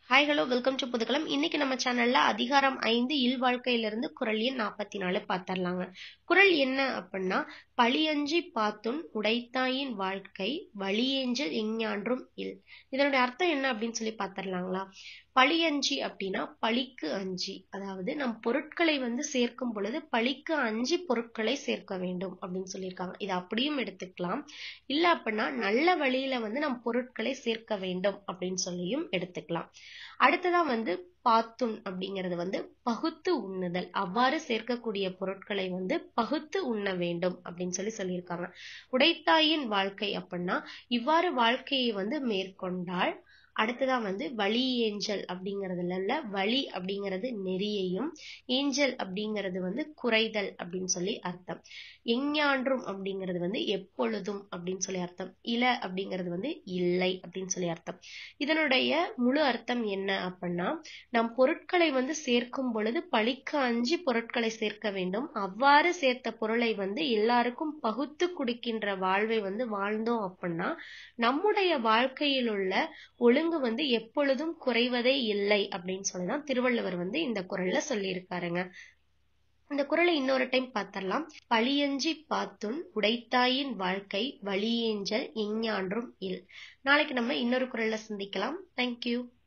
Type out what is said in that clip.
hi hello welcome to Pudhukalam இன்னைக்கு நம்ம சேனல்ல அதிகாரம் ஐந்து இல்வாழ்க்கையிலிருந்து குரல் எண் நாற்பத்தி நாலு பார்த்துடலாங்க குரல் என்ன அப்படின்னா பழியஞ்சி பாத்துன் உடைத்தாயின் வாழ்க்கை வழியேஞ்சல் எஞ்ஞான்றும் இல் இதனுடைய அர்த்தம் என்ன அப்படின்னு சொல்லி பார்த்துடலாங்களா பழியஞ்சி அப்படின்னா பழிக்கு அஞ்சி அதாவது நம் பொருட்களை வந்து சேர்க்கும் பொழுது பழிக்கு அஞ்சி பொருட்களை சேர்க்க வேண்டும் அப்படின்னு சொல்லியிருக்காங்க இது அப்படியும் எடுத்துக்கலாம் இல்ல அப்படின்னா நல்ல வழியில வந்து நம் பொருட்களை சேர்க்க வேண்டும் அப்படின்னு சொல்லியும் எடுத்துக்கலாம் அடுத்ததா வந்து பாத்துன் அப்படிங்கிறது வந்து பகுத்து உண்ணுதல் அவ்வாறு சேர்க்கக்கூடிய பொருட்களை வந்து பகுத்து உண்ண வேண்டும் அப்படின்னு சொல்லி சொல்லியிருக்காங்க உடைத்தாயின் வாழ்க்கை அப்படின்னா இவ்வாறு வாழ்க்கையை வந்து மேற்கொண்டால் அடுத்ததா வந்து வழி ஏஞ்சல் அப்படிங்கறதுல உள்ள வழி அப்படிங்கிறது நெறியையும் ஏஞ்சல் அப்படிங்கிறது வந்து குறைதல் அப்படின்னு சொல்லி அர்த்தம் எஞ்ஞான்றும் அப்படிங்கிறது வந்து எப்பொழுதும் அப்படின்னு சொல்லி அர்த்தம் இல அப்படிங்கிறது வந்து இல்லை அப்படின்னு சொல்லி அர்த்தம் இதனுடைய முழு அர்த்தம் என்ன அப்படின்னா நம் பொருட்களை வந்து சேர்க்கும் பொழுது பழிக்கு அஞ்சு பொருட்களை சேர்க்க வேண்டும் அவ்வாறு சேர்த்த பொருளை வந்து எல்லாருக்கும் பகுத்து குடிக்கின்ற வாழ்வை வந்து வாழ்ந்தோம் அப்படின்னா நம்முடைய வாழ்க்கையில் உள்ள ஒழுங்கு வந்து எப்பொழுதும் குறைவதே இல்லை அப்படின்னு சொல்லிதான் திருவள்ளுவர் வந்து இந்த குரல்ல சொல்லியிருக்காருங்க இந்த குரலை இன்னொரு டைம் பார்த்தரலாம் பழியஞ்சி பாத்துன் உடைத்தாயின் வாழ்க்கை வழியேஞ்சல் எஞ்ஞான்றும் இல் நாளைக்கு நம்ம இன்னொரு குரல்ல சந்திக்கலாம் தேங்க்யூ